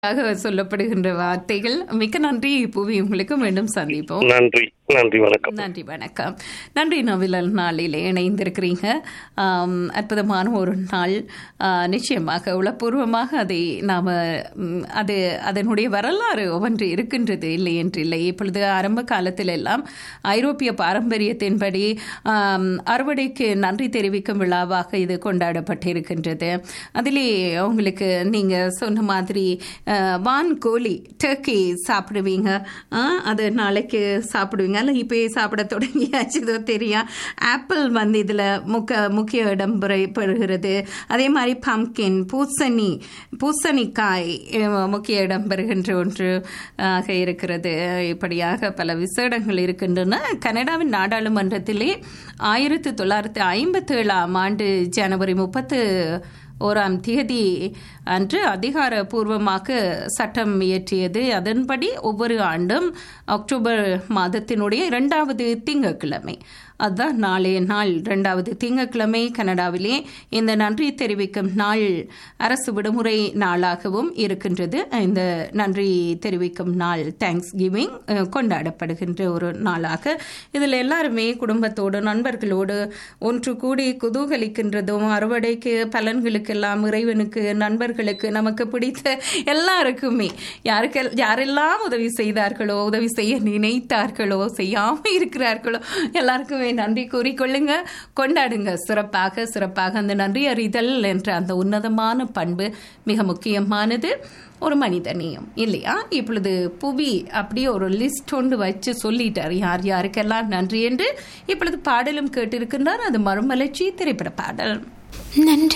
ஆக சொல்லப்படுகின்ற வார்த்தைகள் மிக்க நன்றி புவி உங்களுக்கு மீண்டும் சந்திப்போம் நன்றி நன்றி வணக்கம் நன்றி வணக்கம் நன்றி நவிழல் நாளில் இணைந்திருக்கிறீங்க ஆம், அற்புதமான ஒரு நாள் ஆ, நிச்சயமாக உளப்பூர்வமாக அதை நாம் அது அதனுடைய வரலாறு ஒவ்வொன்று இருக்கின்றது இல்லை என்று இல்லை இப்பொழுது ஆரம்ப காலத்தில் எல்லாம் ஐரோப்பிய பாரம்பரியத்தின்படி ஆம், அறுவடைக்கு நன்றி தெரிவிக்கும் விழாவாக இது கொண்டாடப்பட்டிருக்கின்றது அதிலே உங்களுக்கு நீங்கள் சொன்ன மாதிரி ஆ, வான் கோழி டர்க்கி சாப்பிடுவீங்க ஆ, அது நாளைக்கு சாப்பிடுவீங்க இல்லை இப்போயே சாப்பிட தொடங்கியாச்சு இதோ தெரியும் ஆப்பிள் வந்து இதில் முக்க முக்கிய இடம் பெறு- பெறுகிறது அதே மாதிரி பம்கின் பூசணி பூசணிக்காய் அஹ், முக்கிய இடம் பெறுகின்ற ஒன்று ஆக இருக்கிறது இப்படியாக பல விசேடங்கள் இருக்கின்றன கனடாவின் நாடாளுமன்றத்திலே ஆயிரத்தி தொள்ளாயிரத்தி ஐம்பத்தி ஏழாம் ஆண்டு ஜனவரி முப்பத்து ஓராம் தேதி அன்று அதிகாரப்பூர்வமாக சட்டம் இயற்றியது அதன்படி ஒவ்வொரு ஆண்டும் அக்டோபர் மாதத்தினுடைய இரண்டாவது திங்கட்கிழமை அதுதான் நாளைய நாள் இரண்டாவது திங்கட்கிழமை கனடாவிலே இந்த நன்றி தெரிவிக்கும் நாள் அரசு விடுமுறை நாளாகவும் இருக்கின்றது இந்த நன்றி தெரிவிக்கும் நாள் தேங்க்ஸ் கிவிங் கொண்டாடப்படுகின்ற ஒரு நாளாக இதில் எல்லாருமே குடும்பத்தோடு நண்பர்களோடு ஒன்று கூடி குதூகலிக்கின்றதும் அறுவடைக்கு பலன்களுக்கெல்லாம் இறைவனுக்கு நண்பர்களுக்கு நமக்கு பிடித்த எல்லாருக்குமே யாருக்கு யாரெல்லாம் உதவி செய்தார்களோ உதவி செய்ய நினைத்தார்களோ செய்யாமல் இருக்கிறார்களோ எல்லாருக்குமே நன்றி கூறிக்கொள்ளுங்க கொண்டாடுங்க சிறப்பாக சிறப்பாக அந்த நன்றி அறிதல் என்ற அந்த உன்னதமான பண்பு மிக முக்கியமானது ஒரு மனிதனையும் இல்லையா இப்பொழுது புவி அப்படியே ஒரு லிஸ்ட் ஒன்று வச்சு சொல்லிட்டார் யார் யாருக்கெல்லாம் நன்றி என்று இப்பொழுது பாடலும் கேட்டிருக்கின்றார் அது மறுமலர்ச்சி திரைப்பட பாடல் நன்றி